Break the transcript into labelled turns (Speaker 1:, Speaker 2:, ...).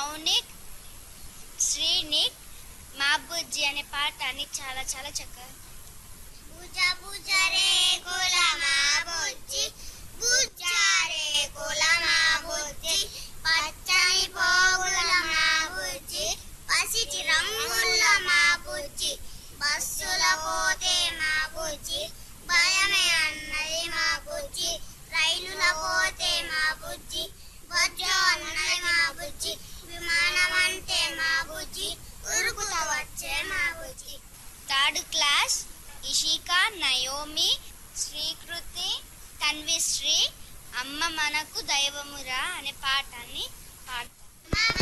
Speaker 1: మౌనిక్ శ్రీనిక్ మా బుజ్జి అనే పాఠాన్ని చాలా చాలా చక్కగా
Speaker 2: బుజ బుజ రే కులమా బుజ్జి బుజ్జ రే కులమా బుజ్జి పచ్చని పోగుల మా బుజ్జి పసిటి రంగుల మా బుజ్జి బస్సుల పోతే మా బుజ్జి భయమే అన్నది మా బుజ్జి రైలుల పోతే మా బుజ్జి వజ్ర అన్నది మా బుజ్జి విమానం అంటే మా బుజ్జి ఉరుకుత వచ్చే మా బుజ్జి
Speaker 1: third class Ishika Naomi Srikriti Tanvishri అమ్మ మనకు దైవమురా అనే పాఠాన్ని పాడతాం
Speaker 2: మా